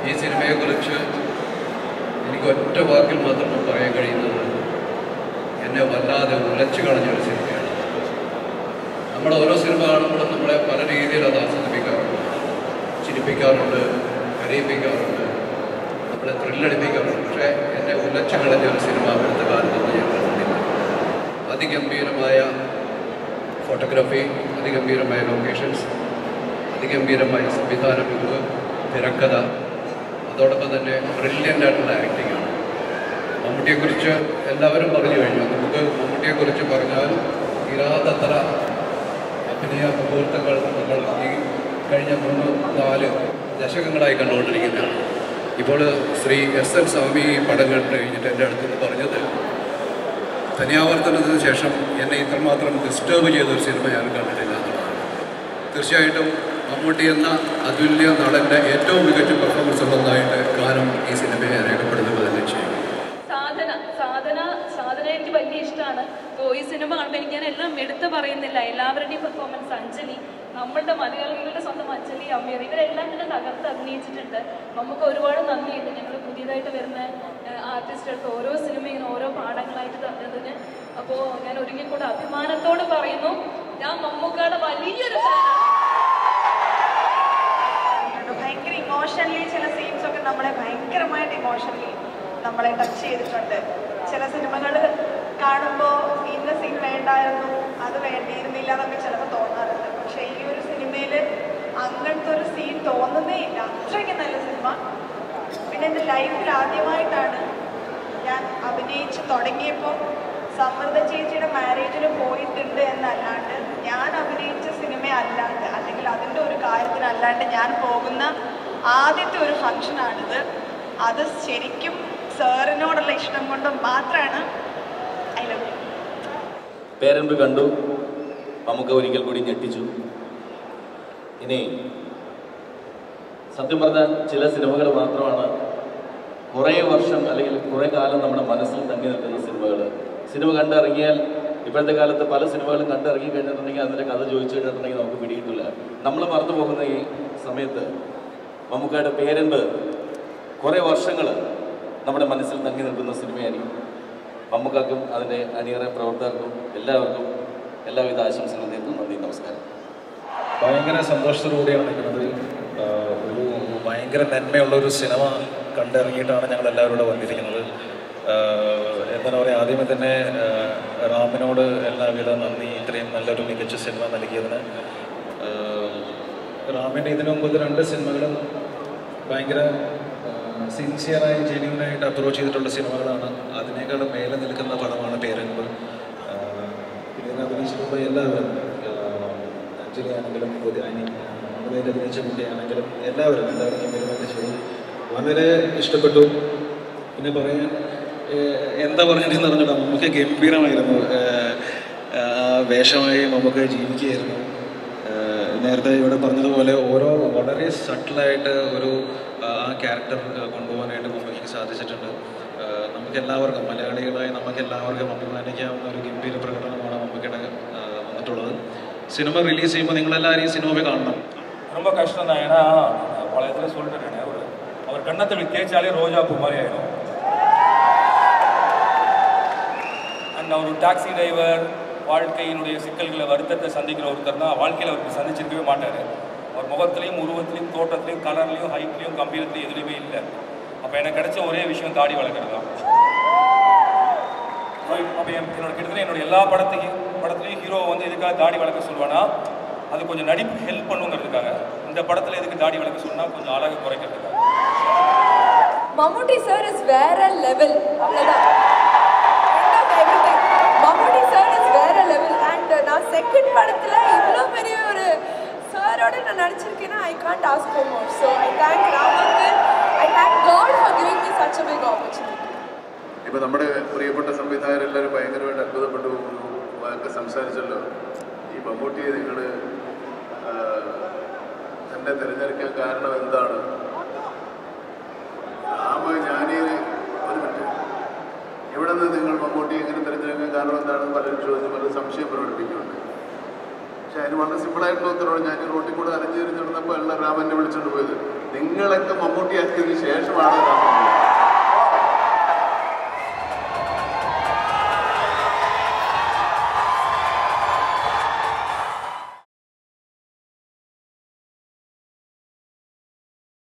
ഈ സിനിമയെക്കുറിച്ച് എനിക്ക് ഒറ്റ വാക്കിൽ മാത്രം പറയാൻ കഴിയുന്നത് എന്നെ വല്ലാതെ ഉലച്ചു കളഞ്ഞൊരു സിനിമയാണ് നമ്മൾ ഓരോ സിനിമ കാണുമ്പോഴും നമ്മളെ പല രീതിയിൽ അത് ആസ്വദിപ്പിക്കാറുണ്ട് ചിരിപ്പിക്കാറുണ്ട് കരയിപ്പിക്കാറുണ്ട് നമ്മളെ ത്രില്ലടിപ്പിക്കാറുണ്ട് പക്ഷേ എന്നെ ഉലച്ചു കളഞ്ഞ ഒരു സിനിമ അടുത്ത കാലത്തൊന്നും ഞാൻ കണ്ടിട്ടില്ല അതിഗംഭീരമായ ഫോട്ടോഗ്രാഫി അതിഗംഭീരമായ ലൊക്കേഷൻസ് അതിഗംഭീരമായ സംവിധാന മികവ് തിരക്കഥ അതോടൊപ്പം തന്നെ ബ്രില്യൻ്റ് ആയിട്ടുള്ള ആക്ടിംഗ് ആണ് മമ്മൂട്ടിയെക്കുറിച്ച് എല്ലാവരും പറഞ്ഞു കഴിഞ്ഞു നമുക്ക് മമ്മൂട്ടിയെക്കുറിച്ച് പറഞ്ഞാൽ തീരാതത്ര അഭിനയ മുഹൂർത്തങ്ങൾ നമ്മൾ ഈ കഴിഞ്ഞ മൂന്ന് നാല് ദശകങ്ങളായി കണ്ടുകൊണ്ടിരിക്കുന്നതാണ് ഇപ്പോൾ ശ്രീ എസ് എൽ സ്വാമി ഈ പടം കണ്ടു കഴിഞ്ഞിട്ട് എൻ്റെ അടുത്ത് പറഞ്ഞത് തനിയാവർത്തനത്തിന് ശേഷം എന്നെ ഇത്രമാത്രം ഡിസ്റ്റർബ് ചെയ്തൊരു സിനിമ ഞാൻ കണ്ടിട്ടില്ല എന്നുള്ളതാണ് തീർച്ചയായിട്ടും മമ്മൂട്ടി എന്ന അതുല്യ നടൻ്റെ ഏറ്റവും മികച്ച പെർഫോമൻസ് ഉള്ളതായിട്ട് കാലം ഈ സിനിമയെ രേഖപ്പെടുത്തുക തന്നെ ചെയ്യും സാധന സാധന സാധന എനിക്ക് വലിയ ഇഷ്ടമാണ് അപ്പോൾ ഈ സിനിമ കാണുമ്പോൾ എനിക്ക് ഞാൻ എല്ലാം എടുത്ത് പറയുന്നില്ല എല്ലാവരുടെയും പെർഫോമൻസ് അഞ്ജലി നമ്മളുടെ മലയാളികളുടെ സ്വന്തം അഞ്ജലി അമീർ ഇവരെല്ലാം തന്നെ തകർത്ത് അഭിനയിച്ചിട്ടുണ്ട് നമുക്ക് ഒരുപാട് നന്ദിയുണ്ട് ഞങ്ങൾ പുതിയതായിട്ട് വരുന്ന ആർട്ടിസ്റ്റുകൾക്ക് ഓരോ സിനിമയും ഓരോ പാഠങ്ങളായിട്ട് തന്നതിന് അപ്പോൾ ഞാൻ ഒരിക്കൽ കൂടെ അഭിമാനത്തോട് പറയുന്നു ഞാൻ മമ്മൂക്കാടെ വലിയൊരു ഫാനാണ് ഭയങ്കര ഇമോഷണലി ചില സീൻസ് ഒക്കെ നമ്മളെ ഭയങ്കരമായിട്ട് ഇമോഷണലി നമ്മളെ ടച്ച് ചെയ്തിട്ടുണ്ട് ചില സിനിമകൾ കാണുമ്പോൾ ഇന്ന സീൻ വേണ്ടായിരുന്നു അത് വേണ്ടിയിരുന്നില്ല എന്നൊക്കെ ചിലപ്പോൾ തോന്നാറുണ്ട് പക്ഷേ ഈ ഒരു സിനിമയിൽ അങ്ങനത്തെ ഒരു സീൻ തോന്നുന്നേ ഇല്ല അത്രയ്ക്ക് നല്ല സിനിമ പിന്നെ എൻ്റെ ലൈഫിൽ ആദ്യമായിട്ടാണ് ഞാൻ അഭിനയിച്ച് തുടങ്ങിയപ്പോൾ സമൃദ്ധ ചേച്ചിയുടെ മാരേജിന് പോയിട്ടുണ്ട് എന്നല്ലാണ്ട് ഞാൻ അഭിനയിച്ച സിനിമ അല്ലാണ്ട് അല്ലെങ്കിൽ അതിൻ്റെ ഒരു കാര്യത്തിനല്ലാണ്ട് ഞാൻ പോകുന്ന ആദ്യത്തെ ഒരു ഫംഗ്ഷനാണിത് അത് ശരിക്കും സാറിനോടുള്ള ഇഷ്ടം കൊണ്ട് മാത്രമാണ് ഐ ലവ് യു പേരൻപ് കണ്ടു നമുക്ക് ഒരിക്കൽ കൂടി ഞെട്ടിച്ചു ഇനി സത്യം പറഞ്ഞാൽ ചില സിനിമകൾ മാത്രമാണ് കുറേ വർഷം അല്ലെങ്കിൽ കുറേ കാലം നമ്മുടെ മനസ്സിൽ തങ്ങി നിൽക്കുന്ന സിനിമകൾ സിനിമ കണ്ടിറങ്ങിയാൽ ഇപ്പോഴത്തെ കാലത്ത് പല സിനിമകളും കണ്ടിറങ്ങി കഴിഞ്ഞിട്ടുണ്ടെങ്കിൽ അതിൻ്റെ കഥ ചോദിച്ചു കഴിഞ്ഞിട്ടുണ്ടെങ്കിൽ നമുക്ക് പിടികിട്ടില്ല നമ്മൾ മറന്നു പോകുന്ന ഈ സമയത്ത് മമ്മൂക്കയുടെ പേരൻപ് കുറേ വർഷങ്ങൾ നമ്മുടെ മനസ്സിൽ തങ്ങി നിൽക്കുന്ന സിനിമയായിരിക്കും മമ്മൂക്കാക്കും അതിൻ്റെ അണിയറ പ്രവർത്തകർക്കും എല്ലാവർക്കും എല്ലാവിധ ആശംസകളും നേരുന്നു നന്ദി നമസ്കാരം ഭയങ്കര സന്തോഷത്തോടുകൂടിയാണ് നിൽക്കുന്നത് ആഹ് ഒരു ഭയങ്കര നന്മയുള്ള ഒരു സിനിമ കണ്ടിറങ്ങിയിട്ടാണ് ഞങ്ങൾ എല്ലാവരും ഇവിടെ വന്നിരിക്കുന്നത് ആഹ് എന്താണ് പറയുക ആദ്യമേ തന്നെ ആഹ് റാമിനോട് എല്ലാവിധ നന്ദി ഇത്രയും നല്ലൊരു മികച്ച സിനിമ നൽകിയതിന് ആഹ് റാമിൻ്റെ ഇതിനു മുമ്പ് രണ്ട് സിനിമകളും ഭയങ്കര സിൻസിയറായി ജെന്യൂനായിട്ട് അപ്രോച്ച് ചെയ്തിട്ടുള്ള സിനിമകളാണ് അതിനേക്കാളും മേലെ നിൽക്കുന്ന പടമാണ് പേരൻപ് പിന്നെ ഇതിനെ അഭിനയിച്ചിട്ടുള്ള എല്ലാവരും ആഹ് അഞ്ജലി ആണെങ്കിലും പുതിയ അനി അമ്മയായിട്ട് അഭിനയിച്ച കുട്ടിയാണെങ്കിലും എല്ലാവരും എല്ലാവരും ഗംഭീരമായിട്ട് ചെയ്തു വളരെ ഇഷ്ടപ്പെട്ടു പിന്നെ പറയാൻ ഏഹ് എന്താ പറഞ്ഞിട്ടെന്ന് പറഞ്ഞിട്ട് നമുക്ക് ഗംഭീരമായിരുന്നു ഏഹ് ആ വേഷമായി നമുക്ക് ജീവിക്കുകയായിരുന്നു ഏഹ് നേരത്തെ ഇവിടെ പറഞ്ഞതുപോലെ ഓരോ വളരെ സട്ടിലായിട്ട് ഒരു ആ ക്യാരക്ടർ കൊണ്ടുപോകാനായിട്ട് മമ്മൂക്ക് സാധിച്ചിട്ടുണ്ട് ഏഹ് നമുക്ക് എല്ലാവർക്കും മലയാളികളായി നമുക്ക് എല്ലാവർക്കും അഭിമാനിക്കാവുന്ന ഒരു ഗംഭീര പ്രകടനമാണ് മമ്മൂക്കയുടെ ഏഹ് വന്നിട്ടുള്ളത് സിനിമ റിലീസ് ചെയ്യുമ്പോൾ നിങ്ങളെല്ലാവരും ഈ സിനിമ പോയി കാണണം ரொம்ப கஷ்டம் தான் ஏன்னா பழையத்துல சொல்லிட்டேன் அவர் அவர் கண்ணத்தில் தேய்ச்சாலே ரோஜா பூ மாதிரி ஆயிடும் அண்ட் அவர் டாக்ஸி டிரைவர் வாழ்க்கையினுடைய சிக்கல்களை வருத்தத்தை சந்திக்கிற ஒருத்தர் தான் வாழ்க்கையில் அவருக்கு சந்திச்சிருக்கவே மாட்டார் அவர் முகத்துலையும் உருவத்திலையும் தோற்றத்திலையும் கலர்லையும் ஹைட்லையும் கம்பீரத்துலையும் எதுலையுமே இல்லை அப்போ எனக்கு கிடைச்ச ஒரே விஷயம் தாடி வளர்க்குறது தான் அப்போ என்னோட கிட்டத்தட்ட என்னோட எல்லா படத்தையும் படத்துலையும் ஹீரோ வந்து எதுக்காக தாடி வளர்க்க சொல்லுவானா அது கொஞ்சம் நடிப்பு ஹெல்ப் பண்ணுங்கிறதுக்காக இந்த படத்தில் எதுக்கு தாடி வளர்க்க சொன்னா கொஞ்சம் அழகை குறைக்கிறதுக்காக மம்முட்டி சார் இஸ் வேற லெவல் அவ்வளோதான் எவ்ரிதிங் மம்முட்டி சார் இஸ் வேற லெவல் அண்ட் நான் செகண்ட் படத்தில் இவ்வளோ பெரிய ஒரு சாரோட நான் நடிச்சிருக்கேன்னா I can't ask for more so I thank ராமங்கல் I thank God for giving me such a big opportunity ഇപ്പോൾ നമ്മുടെ പ്രിയപ്പെട്ട സംവിധായകരെല്ലാവരും ഭയങ്കരമായിട്ട് അത്ഭുതപ്പെട്ടു ഒക്കെ സംസാരിച്ചല്ലോ ഈ മമ്മൂട്ടിയെ നിങ്ങൾ എന്നെ തിരഞ്ഞെടുക്കാൻ കാരണം എന്താണ് രാമ ഞാനീര് ഒരു മിനിറ്റ് ഇവിടെ നിന്ന് നിങ്ങൾ മമ്മൂട്ടി എങ്ങനെ തിരഞ്ഞെടുക്കാൻ കാരണം എന്താണെന്ന് പലരും ചോദിച്ചു പലരും സംശയം പ്രകടിപ്പിക്കുന്നുണ്ട് പക്ഷെ അതിന് വളരെ സിമ്പിളായിട്ടുള്ള ഉത്തരവാണ് ഞാൻ ഈ റോട്ടിൽ കൂടെ അലഞ്ഞു തിരിഞ്ഞിരുന്നപ്പോൾ എല്ലാം രാമനെ വിളിച്ചുകൊണ്ട് പോയത് നിങ്ങളൊക്കെ മമ്മൂട്ടിയാക്കിയതിന് ശേഷമാണ് നമ്മൾ